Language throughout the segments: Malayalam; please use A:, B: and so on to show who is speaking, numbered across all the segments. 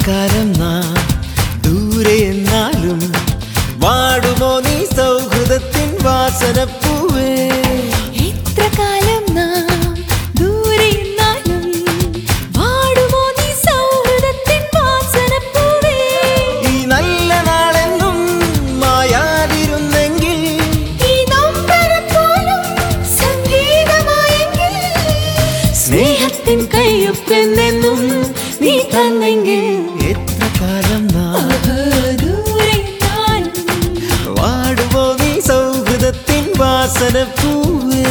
A: കാലം നാം ദൂരെ എന്നാലും വാടുമോ നീ സൗഹൃദത്തിൻ വാസനപ്പൂവേ
B: എത്ര കാലം നാം ദൂരെ നിന്നാലും വാടുമോ നീ സൗഹൃദത്തിൻ വാസനപ്പൂവേ
A: ഈ നല്ല നാളെന്നും മായാതിരുന്നെങ്കിൽ
B: ഈ നൊമ്പരം പോലും സംഗീതമായെങ്കിൽ സ്നേഹത്തിൻ കയ്യൊപ്പെന്നെന്നും നീ തന്നെങ്കിൽ
A: എത്ര കാലം നാം
B: ദൂരെ നിന്നാലും
A: വാടുമോ നീ സൗഹൃദത്തിൻ വാസനപ്പൂവേ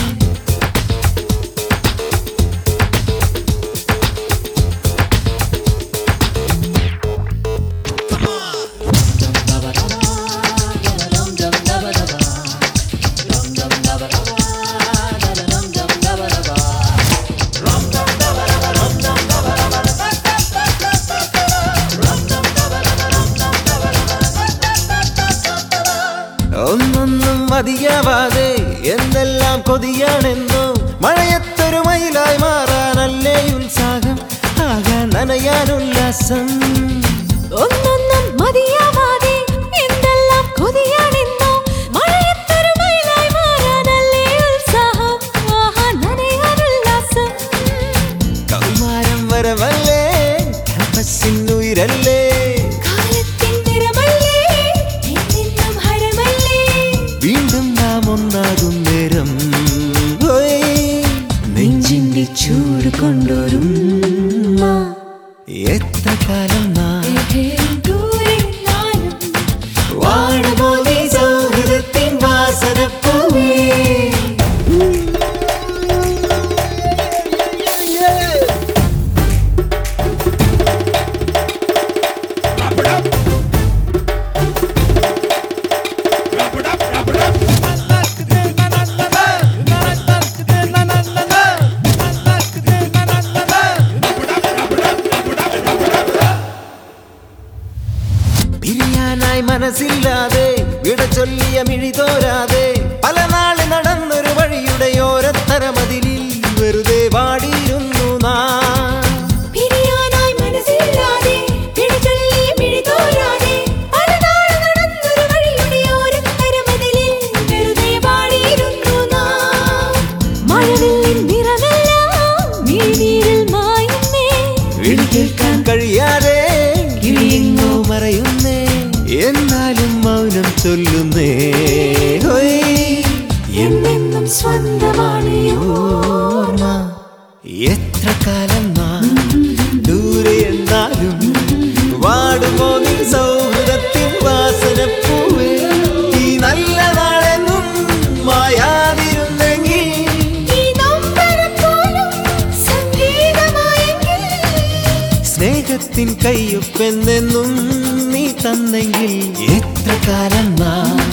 A: ഒന്നൊന്നും മതിയാവാതെ എന്തെല്ലാം കൊതിയാണെന്നോ മഴയത്തൊരു മയിലായി മാറാനല്ലേ ഉത്സാഹം ആകാൻ നനയാൻ ഉല്ലാസം
B: ഒന്നൊന്നും മതിയാവാതെ എന്തെല്ലാം കൊതിയാണെന്നോ മഴയത്തൊരു മയിലായി മാറാനല്ലേ ഉത്സാഹം ആഹാ നനയാനുല്ലാസം
A: കൗമാരം വരവല്ലേ തപസ്സിനുയിരല്ലേ
B: കാലത്തിൻ നിറമല്ലേ എന്നെന്നും ഹരമല്ലേ
A: വീണ്ടും നാം ഒന്നാകും നേരം ഹോയ്, നെഞ്ചിന്റെ ചൂട് കൊണ്ടൊരും എത്ര കാലം നാം
B: ദൂരെ നിന്നാലും
A: വാടുമോ നീ സൗഹൃദത്തിൻ വാസനപ്പൂവേ പിരിയാനായി മനസ്സില്ലാതെ വിട ചൊല്ലിയ മിഴി തോരാതെ പല നാള് നടന്നൊരു വഴിയുടെ ഓരത്തരമതിലിൽ വെറുതെ വാടിയിരുന്നു നാം
B: പിരിയാനായി മനസ്സില്ലാതെ പിടിചൊല്ലി പിടിതോരാതെ പലനാൾ നടന്നൊരു വഴിയുടെ ഓരത്തരമതിലിൽ വെറുതെ പാടിയിരുന്നു നാം മഴവില്ലിൻ നിറമെല്ലാം മിഴിനീരിൽ മായുന്നേ
A: വിളി കേൾക്കാൻ കഴിയാതെ കിളിയെങ്ങോ മറയുന്നേ എന്നാലും മൗനം ചൊല്ലുന്നേ ഹോയ്
B: എന്നെന്നും സ്വന്തമാണ് ഈ
A: ഓർമ്മ എത്ര കാലം നാം ദൂരെ എന്നാലും വാടുമോ നീ സൗഹൃദത്തിൻ വാസനപ്പൂവേ ഈ നല്ല നാളെന്നും മായാതിരുന്നെങ്കിൽ
B: ഈ നൊമ്പരം പോലും സംഗീതമായെങ്കിൽ
A: സ്നേഹത്തിൻ കയ്യൊപ്പെന്നെന്നും നീ തന്നെങ്കിൽ എത്ര കാലം നാം